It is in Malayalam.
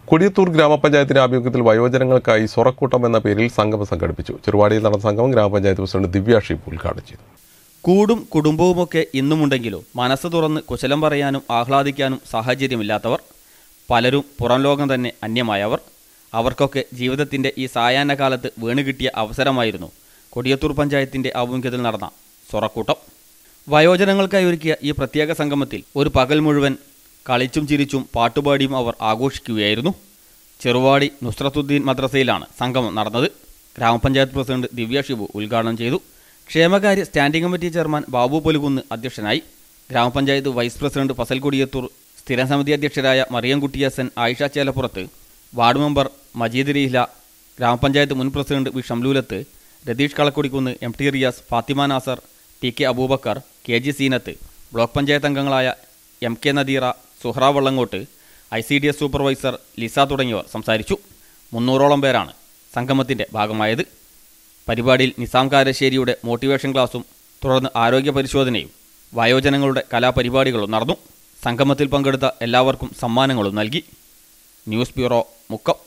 കൊടിയത്തൂർ ഗ്രാമപഞ്ചായത്തിന്റെ ആഭിമുഖ്യത്തിൽ വയോജനങ്ങൾക്കായി സൊറക്കൂട്ടം എന്ന പേരിൽ സംഗമം സംഘടിപ്പിച്ചു ചെറുവാടിയിൽ നടന്ന സംഗമം ഗ്രാമപഞ്ചായത്ത് പ്രസിഡന്റ് ദിവ്യ ഷിബ് ഉദ്ഘാടനം ചെയ്തു കൂടും കുടുംബവുമൊക്കെ ഇന്നുമുണ്ടെങ്കിലും മനസ്സ് തുറന്ന് കുശലം പറയാനും ആഹ്ലാദിക്കാനും സാഹചര്യമില്ലാത്തവർ പലരും പുറം ലോകം തന്നെ അന്യമായവർ അവർക്കൊക്കെ ജീവിതത്തിൻ്റെ ഈ സായാഹ്ന കാലത്ത് വീണുകിട്ടിയ അവസരമായിരുന്നു കൊടിയത്തൂർ പഞ്ചായത്തിൻ്റെ ആഭിമുഖ്യത്തിൽ നടന്ന സൊറക്കൂട്ടം വയോജനങ്ങൾക്കായി ഒരുക്കിയ ഈ പ്രത്യേക സംഗമത്തിൽ ഒരു പകൽ മുഴുവൻ കളിച്ചും ചിരിച്ചും പാട്ടുപാടിയും അവർ ആഘോഷിക്കുകയായിരുന്നു ചെറുവാടി നുസ്രത്തുദ്ദീൻ മദ്രസയിലാണ് സംഗമം നടന്നത് ഗ്രാമപഞ്ചായത്ത് പ്രസിഡന്റ് ദിവ്യ ഷിബു ഉദ്ഘാടനം ചെയ്തു ക്ഷേമകാര്യ standing committee chairman Babu Polukunnu അധ്യക്ഷനായി ഗ്രാമപഞ്ചായത്ത് വൈസ് പ്രസിഡന്റ് ഫസൽ കൊടിയത്തൂർ സ്ഥിരം സമിതി അധ്യക്ഷരായ മറിയംകുട്ടി ഹസൻ ആയിഷ ചേലപ്പുറത്ത് വാർഡ് മെമ്പർ മജീദ് റീഹ്ല ഗ്രാമപഞ്ചായത്ത് മുൻ president V Shamlulath Ratheesh Kalakkodikkunnu M T Riyas Fathima Nasar T K Aboobacker K G Seenath block panchayat അംഗങ്ങളായ M K Nadeera Suhra Vallangott I C D S supervisor Lisa തുടങ്ങിയവർ സംസാരിച്ചു മുന്നൂറോളം പേരാണ് സംഗമത്തിൻ്റെ ഭാഗമായത് പരിപാടിയിൽ നിസാം കാരശ്ശേരിയുടെ മോട്ടിവേഷൻ ക്ലാസും തുടർന്ന് ആരോഗ്യ പരിശോധനയും വയോജനങ്ങളുടെ കലാപരിപാടികളും നടന്നു സംഗമത്തിൽ പങ്കെടുത്ത എല്ലാവർക്കും സമ്മാനങ്ങളും നൽകി ന്യൂസ് ബ്യൂറോ മുക്കം